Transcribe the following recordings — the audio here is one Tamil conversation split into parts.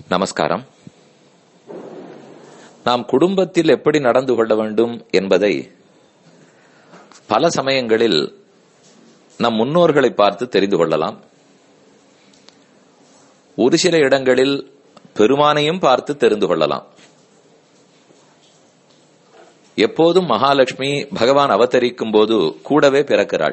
நமஸ்காரம் நாம் குடும்பத்தில் எப்படி நடந்து கொள்ள வேண்டும் என்பதை பல சமயங்களில் நம் முன்னோர்களை பார்த்து தெரிந்து கொள்ளலாம் ஒரு சில இடங்களில் பெருமானையும் பார்த்து தெரிந்து கொள்ளலாம் எப்போதும் மகாலட்சுமி பகவான் அவதரிக்கும் போது கூடவே பிறக்கிறாள்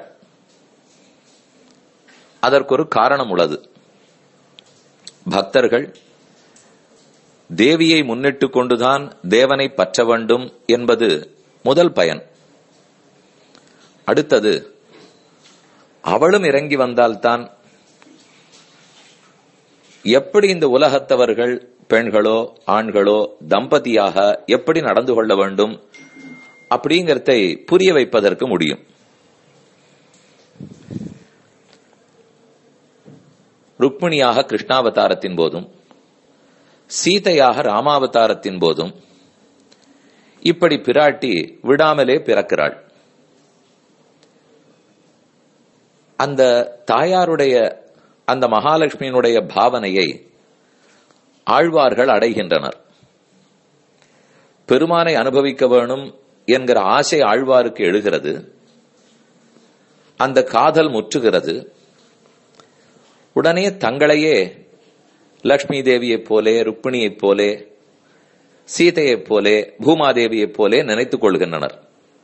அதற்கொரு காரணம் உள்ளது பக்தர்கள் தேவியை முன்னிட்டு கொண்டுதான் தேவனை பற்ற வேண்டும் என்பது முதல் பயன் அடுத்தது அவளும் இறங்கி வந்தால்தான் எப்படி இந்த உலகத்தவர்கள் பெண்களோ ஆண்களோ தம்பதியாக எப்படி நடந்து கொள்ள வேண்டும் அப்படிங்கறதை புரிய வைப்பதற்கு முடியும் ருக்மிணியாக கிருஷ்ணாவதாரத்தின் போதும் சீதையாக ராமாவதாரத்தின் போதும் இப்படி பிராட்டி விடாமலே பிறக்கிறாள் அந்த தாயாருடைய அந்த மகாலட்சுமியினுடைய பாவனையை ஆழ்வார்கள் அடைகின்றனர் பெருமானை அனுபவிக்க வேணும் என்கிற ஆசை ஆழ்வாருக்கு எழுகிறது அந்த காதல் முற்றுகிறது உடனே தங்களையே லக்ஷ்மி தேவியைப் போலே ருக்மிணியைப் போலே சீதையைப் போலே பூமாதேவியைப் போலே நினைத்துக் கொள்கின்றனர்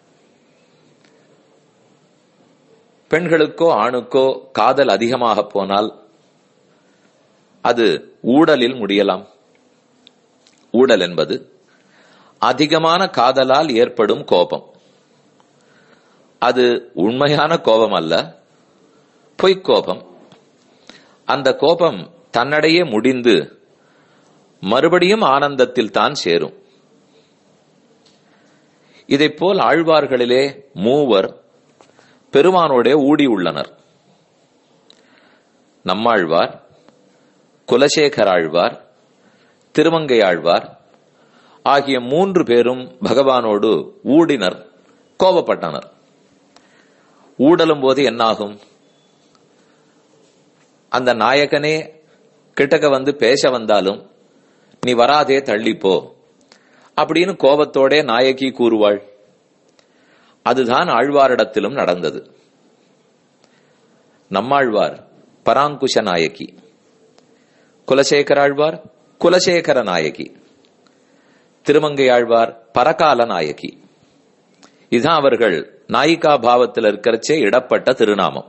பெண்களுக்கோ ஆணுக்கோ காதல் அதிகமாக போனால் அது ஊடலில் முடியலாம் ஊடல் என்பது அதிகமான காதலால் ஏற்படும் கோபம் அது உண்மையான கோபம் அல்ல பொய்க்கோபம் அந்த கோபம் தன்னடையே முடிந்து மறுபடியும் ஆனந்தத்தில் தான் சேரும் இதைப்போல் ஆழ்வார்களிலே மூவர் பெருமானோடே ஊடி உள்ளனர் நம்மாழ்வார் குலசேகர ஆழ்வார் திருமங்கை ஆழ்வார் ஆகிய மூன்று பேரும் பகவானோடு ஊடினர் கோபப்பட்டனர் ஊடலும் போது என்னாகும் அந்த நாயகனே கிட்டக்க வந்து பேச வந்தாலும் நீ வராதே தள்ளிப்போ அப்படின்னு கோபத்தோட நாயகி கூறுவாள் அதுதான் ஆழ்வாரிடத்திலும் நடந்தது நம்மாழ்வார் பராங்குஷ நாயகி குலசேகர ஆழ்வார் குலசேகர நாயகி திருமங்கை ஆழ்வார் பரகால நாயகி இதுதான் அவர்கள் நாயிகா பாவத்தில் இருக்கிறச்சே இடப்பட்ட திருநாமம்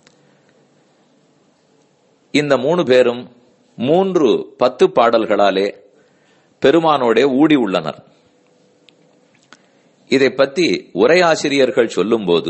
இந்த மூணு பேரும் மூன்று பத்து பாடல்களாலே பெருமானோடே ஊடி உள்ளனர் இதை பத்தி உரையாசிரியர்கள் சொல்லும்போது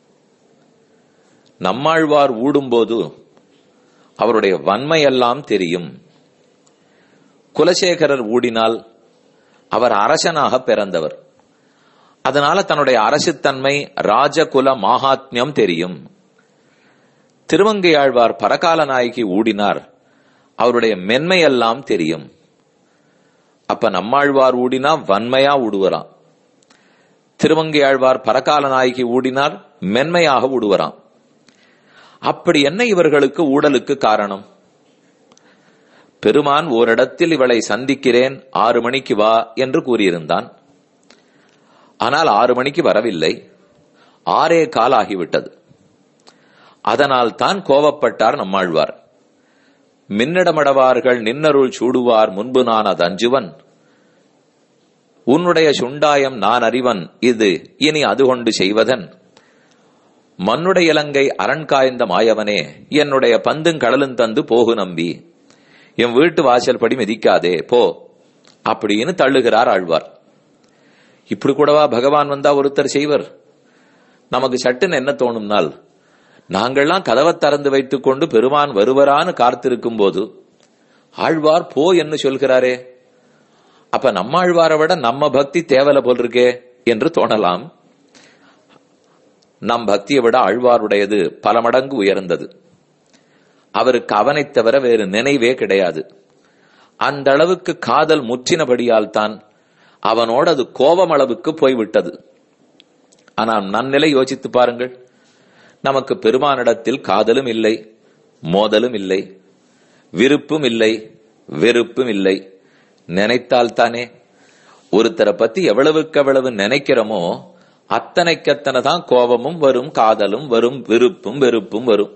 நம்மாழ்வார் ஊடும்போது அவருடைய வன்மையெல்லாம் தெரியும் குலசேகரர் ஊடினால் அவர் அரசனாக பிறந்தவர் அதனால தன்னுடைய அரசுத்தன்மை ராஜகுல மாகாத்மியம் தெரியும் திருமங்கையாழ்வார் பரகால நாயகி ஊடினார் அவருடைய மென்மையெல்லாம் தெரியும் அப்ப நம்மாழ்வார் ஊடினா வன்மையா ஊடுவராம் திருமங்கையாழ்வார் பரகால நாயகி ஊடினார் மென்மையாக ஊடுவராம் அப்படி என்ன இவர்களுக்கு ஊடலுக்கு காரணம் பெருமான் ஓரிடத்தில் இவளை சந்திக்கிறேன் ஆறு மணிக்கு வா என்று கூறியிருந்தான் ஆனால் ஆறு மணிக்கு வரவில்லை ஆறே கால் ஆகிவிட்டது அதனால் தான் கோவப்பட்டார் நம்மாழ்வார் மின்னிடமடவார்கள் நின்னருள் சூடுவார் முன்பு நான் அது அஞ்சுவன் உன்னுடைய சுண்டாயம் நான் அறிவன் இது இனி அது கொண்டு செய்வதன் மண்ணுடைய இலங்கை அரண் காய்ந்த மாயவனே என்னுடைய பந்தும் கடலும் தந்து போகு நம்பி என் வீட்டு வாசல் படி மிதிக்காதே போ அப்படின்னு தள்ளுகிறார் ஆழ்வார் இப்படி கூடவா பகவான் வந்தா ஒருத்தர் செய்வர் நமக்கு சட்டுன்னு என்ன தோணும்னால் நாங்கள்லாம் கதவை திறந்து வைத்துக் கொண்டு பெருமான் வருவரான்னு காத்திருக்கும் போது ஆழ்வார் போ என்று சொல்கிறாரே அப்ப நம்ம ஆழ்வாரை விட நம்ம பக்தி தேவலை போல் இருக்கே என்று தோணலாம் நம் பக்தியை விட ஆழ்வாருடையது பல மடங்கு உயர்ந்தது அவருக்கு அவனை தவிர வேறு நினைவே கிடையாது அந்த அளவுக்கு காதல் முற்றினபடியால் தான் அவனோடு அது கோபம் அளவுக்கு போய்விட்டது ஆனால் நன்னிலை யோசித்து பாருங்கள் நமக்கு பெருமானிடத்தில் காதலும் இல்லை மோதலும் இல்லை விருப்பும் இல்லை வெறுப்பும் இல்லை நினைத்தால் தானே ஒருத்தரை பத்தி எவ்வளவுக்கு எவ்வளவு நினைக்கிறோமோ அத்தனைக்கத்தனை தான் கோபமும் வரும் காதலும் வரும் விருப்பும் வெறுப்பும் வரும்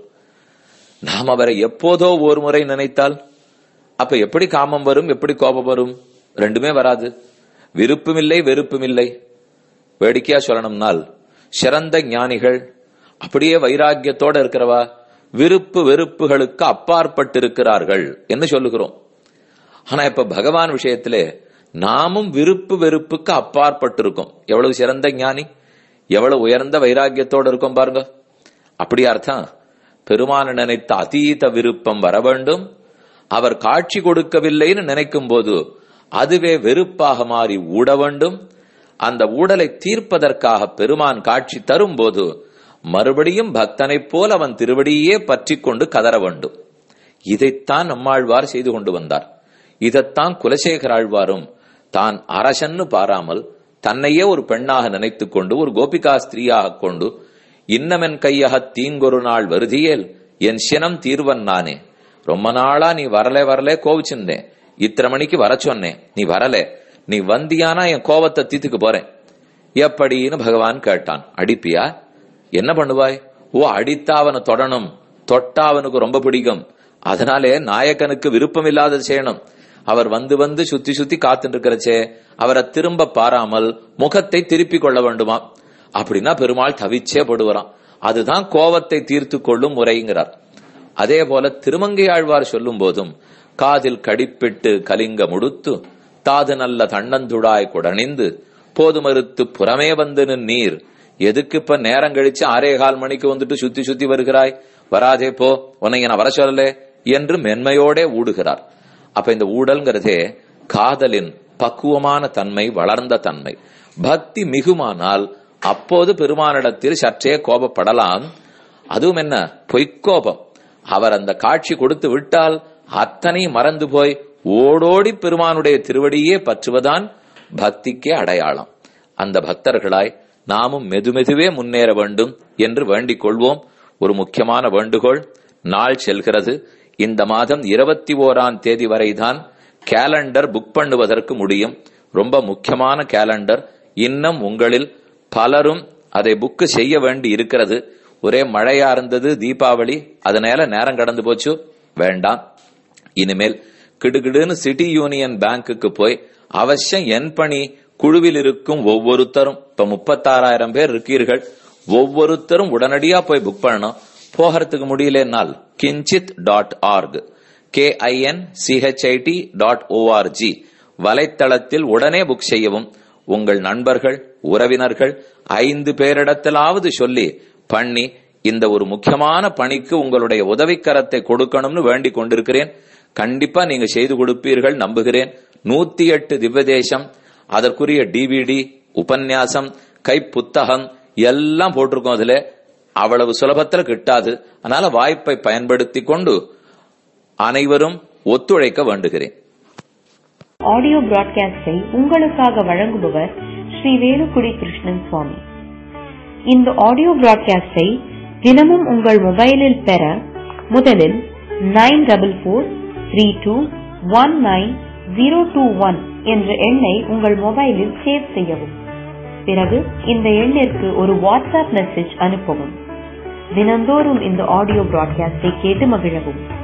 நாம் அவரை எப்போதோ ஒரு முறை நினைத்தால் அப்ப எப்படி காமம் வரும் எப்படி கோபம் வரும் ரெண்டுமே வராது விருப்பும் இல்லை வெறுப்பும் இல்லை வேடிக்கையா சொல்லணும்னால் சிறந்த ஞானிகள் அப்படியே வைராக்கியத்தோட இருக்கிறவா விருப்பு வெறுப்புகளுக்கு அப்பாற்பட்டு இருக்கிறார்கள் என்று சொல்லுகிறோம் ஆனா இப்ப பகவான் விஷயத்திலே நாமும் விருப்பு வெறுப்புக்கு அப்பாற்பட்டு இருக்கோம் எவ்வளவு சிறந்த ஞானி எவ்வளவு உயர்ந்த வைராக்கியத்தோட இருக்கும் பாருங்க அப்படி அர்த்தம் பெருமான நினைத்த அதீத விருப்பம் வர வேண்டும் அவர் காட்சி கொடுக்கவில்லைன்னு நினைக்கும் போது அதுவே வெறுப்பாக மாறி ஊட வேண்டும் அந்த ஊடலை தீர்ப்பதற்காக பெருமான் காட்சி தரும் போது மறுபடியும் பக்தனைப் போல் அவன் திருவடியே பற்றி கொண்டு கதற வேண்டும் இதைத்தான் நம்மாழ்வார் செய்து கொண்டு வந்தார் இதைத்தான் குலசேகர ஆழ்வாரும் தான் அரசன்னு பாராமல் தன்னையே ஒரு பெண்ணாக நினைத்துக் கொண்டு ஒரு கோபிகா ஸ்திரீயாக கொண்டு இன்னமென் கையக தீங்கொரு நாள் வருதியேல் என் சினம் தீர்வன் நானே ரொம்ப நாளா நீ வரல வரல கோவிச்சிருந்தேன் இத்தனை மணிக்கு வர சொன்னேன் நீ வரல நீ வந்தியானா என் கோவத்தை தீத்துக்கு போறேன் எப்படின்னு பகவான் கேட்டான் அடிப்பியா என்ன பண்ணுவாய் ஓ அடித்தா அவனை தொடணும் தொட்டா அவனுக்கு ரொம்ப பிடிக்கும் அதனாலே நாயக்கனுக்கு விருப்பம் இல்லாதது செய்யணும் அவர் வந்து வந்து சுத்தி சுத்தி காத்துட்டு இருக்கிறச்சே அவரை திரும்ப பாராமல் முகத்தை திருப்பி கொள்ள வேண்டுமா அப்படின்னா பெருமாள் தவிச்சே படுவரான் அதுதான் கோவத்தை தீர்த்து கொள்ளும் முறைங்கிறார் அதே போல திருமங்கையாழ்வார் சொல்லும் போதும் காதில் கடிப்பிட்டு கலிங்க முடுத்து தாது நல்ல தன்னந்துடாய் குடணிந்து போது மறுத்து புறமே வந்து நீர் எதுக்கு இப்ப நேரம் கழிச்சு ஆறே கால் மணிக்கு வந்துட்டு சுத்தி சுத்தி வருகிறாய் வராதே போ உன்னை நான் வர சொல்லலே என்று மென்மையோடே ஊடுகிறார் அப்ப இந்த ஊடல்ங்கிறதே காதலின் பக்குவமான தன்மை வளர்ந்த தன்மை பக்தி மிகுமானால் அப்போது பெருமானிடத்தில் சற்றே கோபப்படலாம் அதுவும் என்ன பொய்க்கோபம் அவர் அந்த காட்சி கொடுத்து விட்டால் அத்தனை மறந்து போய் ஓடோடி பெருமானுடைய திருவடியே பற்றுவதான் பக்திக்கே அடையாளம் அந்த பக்தர்களாய் நாமும் மெதுமெதுவே முன்னேற வேண்டும் என்று வேண்டிக் கொள்வோம் ஒரு முக்கியமான வேண்டுகோள் நாள் செல்கிறது இந்த மாதம் இருபத்தி ஓராம் தேதி வரைதான் கேலண்டர் புக் பண்ணுவதற்கு முடியும் ரொம்ப முக்கியமான கேலண்டர் இன்னும் உங்களில் பலரும் அதை புக் செய்ய வேண்டி இருக்கிறது ஒரே மழையா இருந்தது தீபாவளி அதனால நேரம் கடந்து போச்சு வேண்டாம் இனிமேல் கிடுகிடுன்னு சிட்டி யூனியன் பேங்குக்கு போய் அவசியம் என் பணி குழுவில் இருக்கும் ஒவ்வொருத்தரும் இப்ப முப்பத்தாறாயிரம் பேர் இருக்கீர்கள் ஒவ்வொருத்தரும் உடனடியா போய் புக் பண்ணணும் போகிறதுக்கு முடியலனால் Kinchit dot org K I N C H I T dot O R G வலைத்தளத்தில் உடனே புக் செய்யவும் உங்கள் நண்பர்கள் உறவினர்கள் ஐந்து பேரிடத்திலாவது சொல்லி பண்ணி இந்த ஒரு முக்கியமான பணிக்கு உங்களுடைய உதவிக்கரத்தை கொடுக்கணும்னு வேண்டிக் கொண்டிருக்கிறேன் கண்டிப்பா நீங்க செய்து கொடுப்பீர்கள் நம்புகிறேன் நூத்தி எட்டு திவ்யதேசம் அதற்குரிய டிவிடி உபன்யாசம் கை புத்தகம் எல்லாம் போட்டிருக்கோம் அதுல அவ்வளவு சுலபத்துல கிட்டாது அதனால வாய்ப்பை பயன்படுத்தி கொண்டு அனைவரும் ஒத்துழைக்க வேண்டுகிறேன் ஆடியோ பிராட்காஸ்டை உங்களுக்காக வழங்குபவர் ஸ்ரீ வேலுக்குடி கிருஷ்ணன் சுவாமி இந்த ஆடியோ பிராட்காஸ்டை தினமும் உங்கள் மொபைலில் பெற முதலில் nine double four three two one nine zero two one என்ற எண்ணை உங்கள் மொபைலில் சேவ் செய்யவும் பிறகு இந்த எண்ணிற்கு ஒரு வாட்ஸ்அப் மெசேஜ் அனுப்பவும் தினந்தோறும் இந்த ஆடியோ பிராட்காஸ்டை கேட்டு மகிழவும்